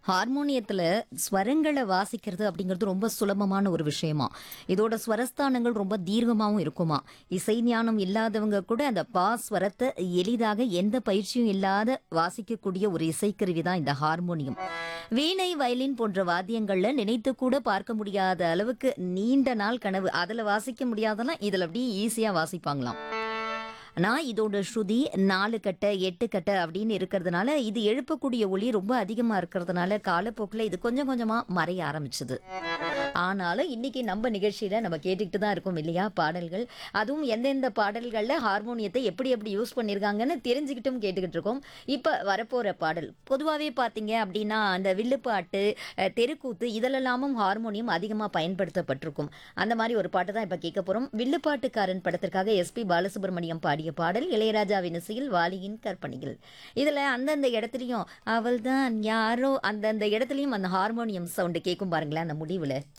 ஹார்மோனியத்துல ஸ்வரங்களை வாசிக்கிறது அப்படிங்கிறது ரொம்ப சுலபமான ஒரு விஷயமா இதோட ஸ்வரஸ்தானங்கள் ரொம்ப தீர்க்கமாகவும் இருக்குமா இசை ஞானம் இல்லாதவங்க கூட அந்த பா ஸ்வரத்தை எளிதாக எந்த பயிற்சியும் இல்லாத வாசிக்கக்கூடிய ஒரு இசைக்கருவி தான் இந்த ஹார்மோனியம் வீணை வயலின் போன்ற வாத்தியங்கள்ல நினைத்து கூட பார்க்க முடியாத அளவுக்கு நீண்ட நாள் கனவு அதுல வாசிக்க முடியாதெல்லாம் இதுல அப்படியே ஈஸியா வாசிப்பாங்களாம் நான் இதோட ஸ்ருதி நாலு கட்டை எட்டு கட்டை அப்படின்னு இருக்கிறதுனால இது எழுப்பக்கூடிய ஒளி ரொம்ப அதிகமா இருக்கிறதுனால காலப்போக்கில் இது கொஞ்சம் கொஞ்சமா மறைய ஆரம்பிச்சது ஆனாலும் இன்னைக்கு நம்ம நிகழ்ச்சியில நம்ம கேட்டுக்கிட்டு தான் இருக்கோம் இல்லையா பாடல்கள் அதுவும் எந்தெந்த பாடல்கள்ல ஹார்மோனியத்தை எப்படி எப்படி யூஸ் பண்ணியிருக்காங்கன்னு தெரிஞ்சுக்கிட்டும் கேட்டுக்கிட்டு இருக்கோம் இப்போ வரப்போற பாடல் பொதுவாகவே பார்த்தீங்க அப்படின்னா அந்த வில்லுப்பாட்டு அஹ், தெருக்கூத்து இதிலெல்லாமும் ஹார்மோனியம் அதிகமாக பயன்படுத்தப்பட்டிருக்கும் அந்த மாதிரி ஒரு பாட்டு தான் இப்போ கேட்க போகிறோம் வில்லுப்பாட்டுக்காரன் படத்திற்காக எஸ்பி பாலசுப்ரமணியம் பாடிய பாடல் இளையராஜாவின் இசையில் வாலியின் கற்பனைகள் இதில் அந்தந்த இடத்துலையும் அவள் தான் யாரோ அந்தந்த இடத்துலையும் அந்த ஹார்மோனியம் சவுண்டு கேட்கும் பாருங்களேன் அந்த முடிவில்